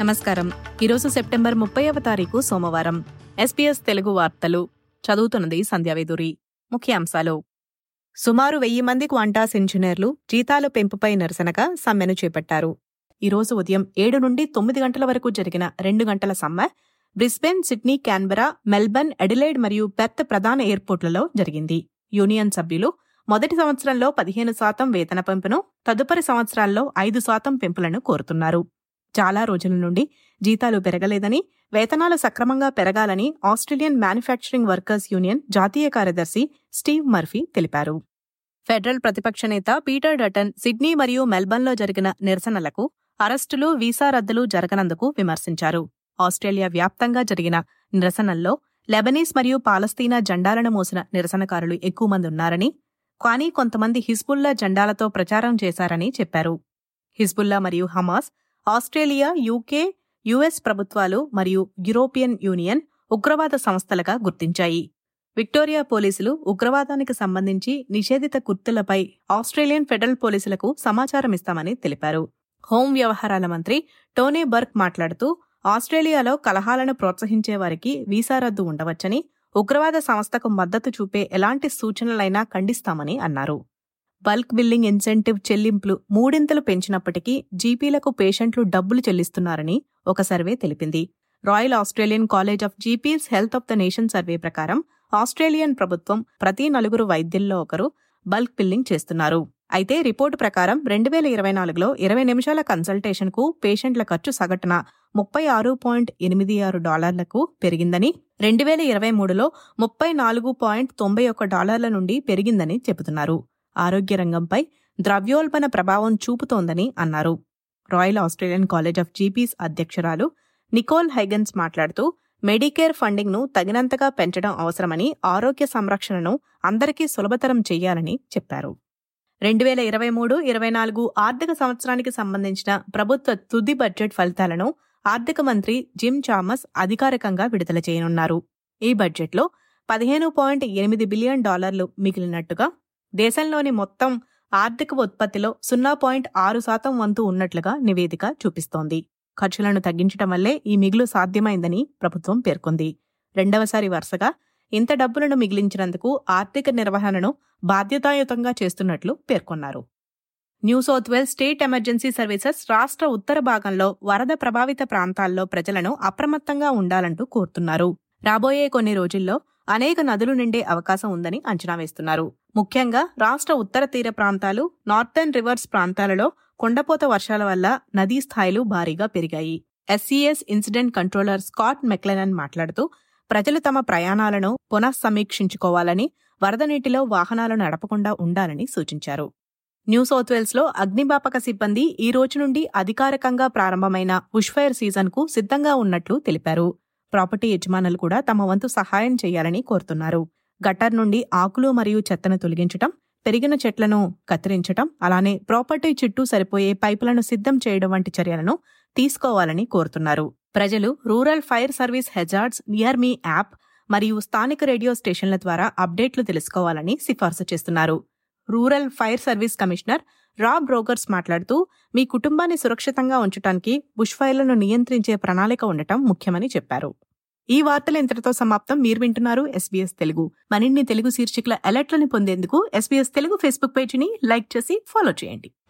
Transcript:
నమస్కారం ఈరోజు సెప్టెంబర్ ముప్పైవ తారీఖు సోమవారం ఎస్పీఎస్ తెలుగు వార్తలు చదువుతున్నది సంధ్యావేదూరి ముఖ్యాంశాలు సుమారు వెయ్యి మంది క్వాంటాస్ ఇంజనీర్లు జీతాల పెంపుపై నిరసనగా సమ్మెను చేపట్టారు ఈరోజు ఉదయం ఏడు నుండి తొమ్మిది గంటల వరకు జరిగిన రెండు గంటల సమ్మె Brisbane Sydney Canberra Melbourne Adelaide మరియు పెర్త్ ప్రధాన ఎయిర్పోర్ట్లలో జరిగింది యూనియన్ సభ్యులు మొదటి సంవత్సరంలో పదిహేను శాతం వేతన పెంపును తదుపరి సంవత్సరాల్లో ఐదు శాతం పెంపులను కోరుతున్నారు చాలా రోజుల నుండి జీతాలు పెరగలేదని వేతనాలు సక్రమంగా పెరగాలని ఆస్ట్రేలియన్ మ్యానుఫ్యాక్చరింగ్ వర్కర్స్ యూనియన్ జాతీయ కార్యదర్శి స్టీవ్ మర్ఫీ తెలిపారు ఫెడరల్ ప్రతిపక్ష నేత పీటర్ డటన్ సిడ్నీ మరియు మెల్బర్న్లో జరిగిన నిరసనలకు అరెస్టులు వీసా రద్దులు జరగనందుకు విమర్శించారు ఆస్ట్రేలియా వ్యాప్తంగా జరిగిన నిరసనల్లో లెబనీస్ మరియు పాలస్తీనా జెండాలను మోసిన నిరసనకారులు ఎక్కువ మంది ఉన్నారని కానీ కొంతమంది హిజ్బుల్లా జెండాలతో ప్రచారం చేశారని చెప్పారు హిజ్బుల్లా మరియు హమాస్ ఆస్ట్రేలియా యూకే యుఎస్ ప్రభుత్వాలు మరియు యూరోపియన్ యూనియన్ ఉగ్రవాద సంస్థలుగా గుర్తించాయి విక్టోరియా పోలీసులు ఉగ్రవాదానికి సంబంధించి నిషేధిత గుర్తులపై ఆస్ట్రేలియన్ ఫెడరల్ పోలీసులకు సమాచారం ఇస్తామని తెలిపారు హోం వ్యవహారాల మంత్రి టోనీ బర్క్ మాట్లాడుతూ ఆస్ట్రేలియాలో కలహాలను ప్రోత్సహించే వారికి వీసా రద్దు ఉండవచ్చని ఉగ్రవాద సంస్థకు మద్దతు చూపే ఎలాంటి సూచనలైనా ఖండిస్తామని అన్నారు బల్క్ బిల్లింగ్ ఇన్సెంటివ్ చెల్లింపులు మూడింతలు పెంచినప్పటికీ జీపీలకు పేషెంట్లు డబ్బులు చెల్లిస్తున్నారని ఒక సర్వే తెలిపింది royal Australian college of GPs health of the nation survey ప్రకారం ఆస్ట్రేలియన్ ప్రభుత్వం ప్రతి నలుగురు వైద్యుల్లో ఒకరు బల్క్ బిల్లింగ్ చేస్తున్నారు అయితే రిపోర్టు ప్రకారం రెండు వేల ఇరవై నాలుగులో ఇరవై నిమిషాల కన్సల్టేషన్కు పేషెంట్ల ఖర్చు సగటున ముప్పై ఆరు పాయింట్ ఎనిమిది ఆరు డాలర్లకు పెరిగిందని రెండు వేల ఇరవై మూడులో ముప్పై నాలుగు పాయింట్ తొంభై ఒక్క డాలర్ల నుండి పెరిగిందని చెబుతున్నారు ఆరోగ్య రంగంపై ద్రవ్యోల్బణ ప్రభావం చూపుతోందని అన్నారు royal Australian college of GPs అధ్యక్షురాలు నికోల్ హైగన్స్ మాట్లాడుతూ మెడికేర్ ఫండింగ్ను తగినంతగా పెంచడం అవసరమని ఆరోగ్య సంరక్షణను అందరికీ సులభతరం చేయాలని చెప్పారు రెండు వేల ఇరవై మూడు ఇరవై నాలుగు ఆర్థిక సంవత్సరానికి సంబంధించిన ప్రభుత్వ తుది బడ్జెట్ ఫలితాలను ఆర్థిక మంత్రి జిమ్ చామస్ అధికారికంగా విడుదల చేయనున్నారు ఈ బడ్జెట్లో పదిహేను పాయింట్ ఎనిమిది బిలియన్ డాలర్లు మిగిలినట్టుగా దేశంలోని మొత్తం ఆర్థిక ఉత్పత్తిలో సున్నా పాయింట్ ఆరు శాతం వంతు ఉన్నట్లుగా నివేదిక చూపిస్తోంది ఖర్చులను తగ్గించడం వల్లే ఈ మిగులు సాధ్యమైందని ప్రభుత్వం పేర్కొంది రెండవసారి వరుసగా ఇంత డబ్బులను మిగిలించినందుకు ఆర్థిక నిర్వహణను బాధ్యతాయుతంగా చేస్తున్నట్లు పేర్కొన్నారు New South Wales State Emergency Services రాష్ట్ర ఉత్తర భాగంలో వరద ప్రభావిత ప్రాంతాల్లో ప్రజలను అప్రమత్తంగా ఉండాలంటూ కోరుతున్నారు రాబోయే కొన్ని రోజుల్లో అనేక నదులు నిండే అవకాశం ఉందని అంచనా వేస్తున్నారు ముఖ్యంగా రాష్ట్ర ఉత్తర తీర ప్రాంతాలు నార్థర్న్ రివర్స్ ప్రాంతాలలో కొండపోత వర్షాల వల్ల నదీ స్థాయిలు భారీగా పెరిగాయి SES incident controller Scott McLennan మాట్లాడుతూ ప్రజలు తమ ప్రయాణాలను పునఃసమీక్షించుకోవాలని వరద నీటిలో వాహనాలు నడపకుండా ఉండాలని సూచించారు న్యూ సౌత్ వేల్స్ లో అగ్నిమాపక సిబ్బంది ఈ రోజు నుండి అధికారికంగా ప్రారంభమైన బుష్ఫైర్ సీజన్ కు సిద్ధంగా ఉన్నట్లు తెలిపారు ప్రాపర్టీ యజమానులు కూడా తమ వంతు సహాయం చేయాలని కోరుతున్నారు గట్టర్ నుండి ఆకులు మరియు చెత్తను తొలగించటం పెరిగిన చెట్లను కత్తిరించటం అలానే ప్రాపర్టీ చుట్టూ సరిపోయే పైపులను సిద్ధం చేయడం వంటి చర్యలను తీసుకోవాలని కోరుతున్నారు ప్రజలు rural fire service hazards near me app మరియు స్థానిక రేడియో స్టేషన్ల ద్వారా అప్డేట్లు తెలుసుకోవాలని సిఫార్సు చేస్తున్నారు rural fire service commissioner Rob Rogers మాట్లాడుతూ మీ కుటుంబాన్ని సురక్షితంగా ఉంచడానికి బుష్ ఫైర్లను నియంత్రించే ప్రణాళిక ఉండటం ముఖ్యమని చెప్పారు ఈ వార్తలు ఇంతటితో సమాప్తం మీరు వింటున్నారు ఎస్బీఎస్ తెలుగు మరిన్ని తెలుగు శీర్షికల అలర్ట్లను పొందేందుకు ఎస్బీఎస్ తెలుగు ఫేస్బుక్ పేజీని లైక్ చేసి ఫాలో చేయండి